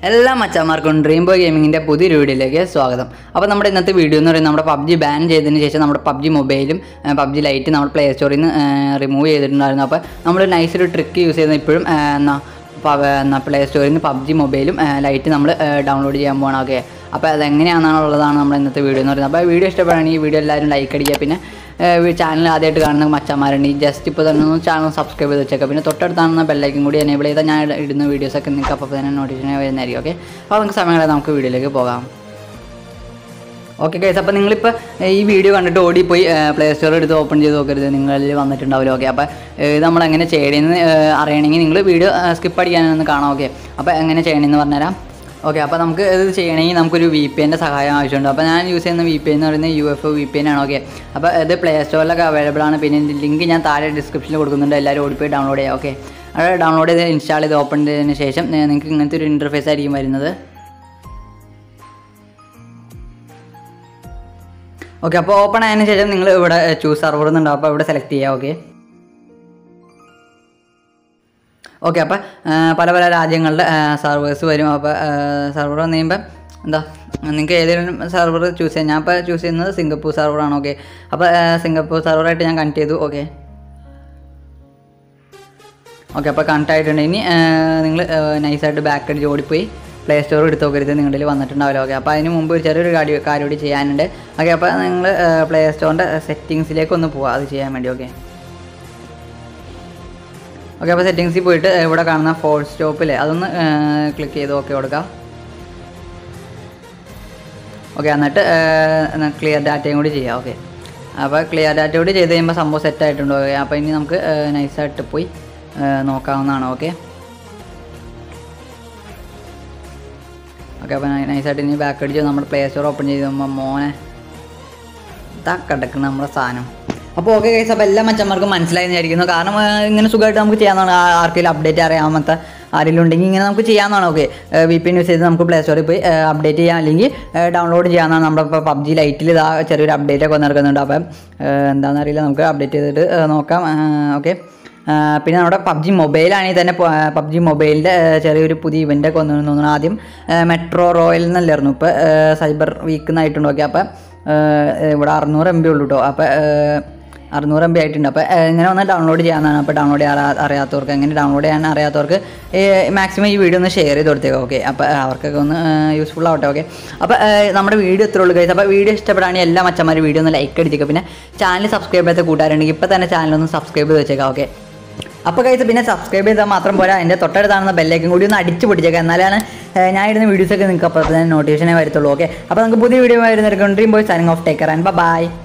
എല്ലാ മച്ചന്മാർക്കും dream boy ഗെയിമിങ്ങിൻ്റെ പുതിയൊരു വീഡിയോയിലേക്ക് സ്വാഗതം അപ്പോൾ നമ്മുടെ ഇന്നത്തെ വീഡിയോ എന്ന് പറയുന്നത് നമ്മുടെ പബ്ജി ബാൻ ചെയ്തതിന് ശേഷം നമ്മുടെ പബ്ജി മൊബൈലും പബ്ജി ലൈറ്റ് നമ്മുടെ പ്ലേ സ്റ്റോറിൽ നിന്ന് റിമൂവ് ചെയ്തിട്ടുണ്ടായിരുന്നു അപ്പോൾ നമ്മൾ നൈസ് ഒരു ട്രിക്ക് യൂസ് ചെയ്യുന്നത് ഇപ്പോഴും ആ, എന്നാ പ- എന്നാ പ്ലേ സ്റ്റോറിൽ നിന്ന് പബ്ജി മൊബൈലും ലൈറ്റ് നമ്മൾ ഡൗൺലോഡ് ചെയ്യാൻ പോകണം ഓക്കെ അപ്പോൾ അതെങ്ങനെയാണെന്നുള്ളതാണ് നമ്മുടെ ഇന്നത്തെ വീഡിയോ എന്ന് പറയുന്നത് അപ്പോൾ വീഡിയോ ഇഷ്ടപ്പെടുകയാണെങ്കിൽ ഈ വീഡിയോ എല്ലാവരും ലൈക്ക് അടിക്കുക പിന്നെ ചാനൽ ആദ്യമായിട്ട് കാണുന്ന മച്ചന്മാരുണ്ടെങ്കിൽ ജസ്റ്റ് ഇപ്പോൾ തന്നെ ഒന്ന് ചാനൽ സബ്സ്ക്രൈബ് ചെയ്ത് വെച്ചേക്കാം പിന്നെ തൊട്ടടുത്താണെന്ന ബെല്ലൈക്കും കൂടി എനേബിൾ ചെയ്താൽ ഞാൻ ഇടുന്ന വീഡിയോസൊക്കെ നിങ്ങൾക്ക് അപ്പോൾ തന്നെ നോട്ടിഫിക്കേഷൻ വരുന്നതായിരിക്കും ഓക്കെ അപ്പോൾ നമുക്ക് സമയങ്ങളെ നമുക്ക് വീഡിയോയിലേക്ക് പോകാം ഓക്കെ ഗൈസ് അപ്പോൾ നിങ്ങളിപ്പോൾ ഈ വീഡിയോ കണ്ടിട്ട് ഓടിപ്പോയി പ്ലേ സ്റ്റോർ എടുത്ത് ഓപ്പൺ ചെയ്ത് നോക്കരുത് നിങ്ങളിൽ വന്നിട്ടുണ്ടാവില്ല ഓക്കെ അപ്പോൾ ഇത് നമ്മൾ എങ്ങനെ ചെയ്യണമെന്ന് അറിയണമെങ്കിൽ നിങ്ങൾ വീഡിയോ സ്കിപ്പ് അടിക്കാനൊന്ന് കാണാം ഓക്കെ അപ്പോൾ എങ്ങനെ ചെയ്യണമെന്ന് പറഞ്ഞുതരാം ഓക്കെ അപ്പോൾ നമുക്ക് ഇത് ചെയ്യണമെങ്കിൽ നമുക്കൊരു വി പി എൻ്റെ സഹായം ആവശ്യമുണ്ട് അപ്പോൾ ഞാൻ യൂസ് ചെയ്യുന്ന വി പി എന്ന് പറയുന്നത് U F V P N ആണ് ഓക്കെ അപ്പോൾ ഇത് പ്ലേ സ്റ്റോറിലൊക്കെ അവൈലബിൾ ആണ് പിന്നെ ലിങ്ക് ഞാൻ താഴെ ഡിസ്ക്രിപ്ഷനിൽ കൊടുക്കുന്നുണ്ട് എല്ലാവരും ഓടിപ്പോയി ഡൗൺലോഡ് ചെയ്യാം ഓക്കെ അത് ഡൗൺലോഡ് ചെയ്ത് ഇൻസ്റ്റാൾ ചെയ്ത് ഓപ്പൺ ചെയ്തതിന് ശേഷം ഏ, നിങ്ങൾക്ക് ഇങ്ങനത്തെ ഒരു ഇൻ്റർഫേസ് ആയിരിക്കും വരുന്നത് ഓക്കെ അപ്പോൾ ഓപ്പൺ ആയതിനു ശേഷം നിങ്ങൾ ഇവിടെ ചൂസ് സർവർ എന്നുണ്ടാവും അപ്പോൾ ഇവിടെ സെലക്ട് ചെയ്യുക ഓക്കെ ഓക്കെ അപ്പോൾ പല പല രാജ്യങ്ങളുടെ സർവേഴ്സ് വരും അപ്പോൾ സർവർ വന്നു കഴിയുമ്പോൾ എന്താ നിങ്ങൾക്ക് ഏതെങ്കിലും സർവർ ചൂസ് ചെയ്യാം ഞാൻ ഇപ്പോൾ ചൂസ് ചെയ്യുന്നത് സിംഗപ്പൂർ സർവറാണ് ഓക്കെ അപ്പോൾ സിംഗപ്പൂർ സർവറായിട്ട് ഞാൻ കണക്ട് ചെയ്തു ഓക്കെ ഓക്കെ അപ്പോൾ കണക്ട് ആയിട്ടുണ്ട് ഇനി നിങ്ങൾ നൈസായിട്ട് ബാക്ക് അടിച്ച് ഓടിപ്പോയി പ്ലേ സ്റ്റോർ എടുത്ത് നോക്കരുത് നിങ്ങളുടെ വന്നിട്ടുണ്ടാവില്ല ഓക്കെ അപ്പോൾ അതിന് മുമ്പ് ഒരു ചെറിയൊരു കാര്യം കാര്യം കൂടി ചെയ്യാനുണ്ട് ഓക്കെ അപ്പോൾ നിങ്ങൾ പ്ലേ സ്റ്റോറിൻ്റെ സെറ്റിങ്സിലേക്ക് ഒന്ന് പോവാം അത് ചെയ്യാൻ വേണ്ടി ഓക്കെ ഓക്കെ അപ്പോൾ സെറ്റിങ്സിൽ പോയിട്ട് ഇവിടെ കാണുന്ന ഫോൾ സ്റ്റോപ്പിൽ അതൊന്ന് ക്ലിക്ക് ചെയ്ത് ഓക്കെ കൊടുക്കാം ഓക്കെ എന്നിട്ട് ക്ലിയർ ഡാറ്റയും കൂടി ചെയ്യാം ഓക്കെ അപ്പോൾ ക്ലിയർ ഡാറ്റ കൂടി ചെയ്ത് കഴിയുമ്പോൾ സംഭവം സെറ്റ് ആയിട്ടുണ്ട് ഓക്കെ അപ്പോൾ ഇനി നമുക്ക് നൈസായിട്ട് പോയി ഏ, നോക്കാവുന്നതാണ് ഓക്കെ ഓക്കെ അപ്പോൾ നൈസായിട്ട് ഇനി ബാക്ക് അടിച്ച് നമ്മുടെ പ്ലേ സ്റ്റോർ ഓപ്പൺ ചെയ്ത് കഴിയുമ്പോൾ മോനെ ഇതാ കിടക്കുന്ന നമ്മുടെ സാധനം അപ്പോൾ ഓക്കെ കേസ് അപ്പോൾ എല്ലാ മച്ചന്മാർക്കും മനസ്സിലായി എന്ന് വിചാരിക്കുന്നു കാരണം ആ, ഇങ്ങനെ സുഖമായിട്ട് നമുക്ക് ചെയ്യാവുന്നതാണ് ആ- ആർക്കെങ്കിലും അപ്ഡേറ്റ് അറിയാമത്ത ആരെങ്കിലും ഉണ്ടെങ്കിൽ ഇങ്ങനെ നമുക്ക് ചെയ്യാവുന്നതാണ് okay V P N use ചെയ്ത് നമുക്ക് പ്ലേ സ്റ്റോറിൽ പോയി അപ്ഡേറ്റ് ചെയ്യാം അല്ലെങ്കിൽ ഡൗൺലോഡ് ചെയ്യാവുന്നതാണ് നമ്മുടെ ഇപ്പോൾ പബ്ജി ലൈറ്റിൽ ഇതാ ചെറിയൊരു അപ്ഡേറ്റ് ഒക്കെ വന്നിറക്കുന്നുണ്ട് അപ്പം എന്താണെന്ന് അറിയില്ല നമുക്ക് അപ്ഡേറ്റ് ചെയ്തിട്ട് ആ, നോക്കാം ഓക്കെ പിന്നെ നമ്മുടെ പബ്ജി മൊബൈലാണെങ്കിൽ തന്നെ പബ്ജി മൊബൈലിൻ്റെ ചെറിയൊരു പുതിയ ഇവൻ്റ് ഒക്കെ വന്നു തോന്നുന്നു ആദ്യം മെട്രോ റോയൽ എന്നല്ലായിരുന്നു ഇപ്പോൾ സൈബർ വീക്ക് എന്നായിട്ടുണ്ട് ഓക്കെ അപ്പം ഇവിടെ അറുന്നൂറ് എം ബി ഉള്ളൂ കേട്ടോ അപ്പോൾ അറുന്നൂറ് എം ബി ആയിട്ടുണ്ട് അപ്പോൾ ഇങ്ങനെ ഒന്ന് ഡൗൺലോഡ് ചെയ്യാവുന്നതാണ് അപ്പോൾ ഡൗൺലോഡ് ചെയ്യാൻ അറിയാത്തവർക്ക് എങ്ങനെ ഡൗൺലോഡ് ചെയ്യാൻ അറിയാത്തവർക്ക് മാക്സിമം ഈ വീഡിയോ ഒന്ന് ഷെയർ ചെയ്ത് കൊടുത്തേക്കാം ഓക്കെ അപ്പോൾ അവർക്കൊക്കെ ഒന്ന് യൂസ്ഫുൾ ആവട്ടെ ഓക്കെ അപ്പോൾ നമ്മുടെ വീഡിയോ ഇത്രേ ഉള്ളൂ കഴിച്ച് അപ്പോൾ വീഡിയോ ഇഷ്ടപ്പെടുകയാണെങ്കിൽ എല്ലാ മച്ചന്മാരും വീഡിയോ ഒന്ന് ലൈക്ക് അടിച്ചേക്കുക പിന്നെ ചാനൽ സബ്സ്ക്രൈബ് ചെയ്യാത്ത കൂട്ടുകാരുണ്ടെങ്കിൽ ഇപ്പോൾ തന്നെ ചാനൽ ഒന്ന് സബ്സ്ക്രൈബ് ചെയ്ത് വെച്ചേക്കാം ഓക്കെ അപ്പോൾ കഴിച്ച് പിന്നെ സബ്സ്ക്രൈബ് ചെയ്താൽ മാത്രം പോരാ എൻ്റെ തൊട്ടടുത്താണെന്ന ബെല്ലേക്കും കൂടി ഒന്ന് അടിച്ച് പിടിച്ചേക്കാം എന്നാലാണ് ഏഹ്, ഞാൻ ഇടുന്ന വീഡിയോസൊക്കെ നിങ്ങൾക്ക് അപ്പോൾ തന്നെ നോട്ടിഫിക്കേഷനേ വരത്തുള്ളൂ ഓക്കെ അപ്പോൾ നമുക്ക് പുതിയ വീഡിയോ വരുന്നവർക്ക് dream boy signing off taker and by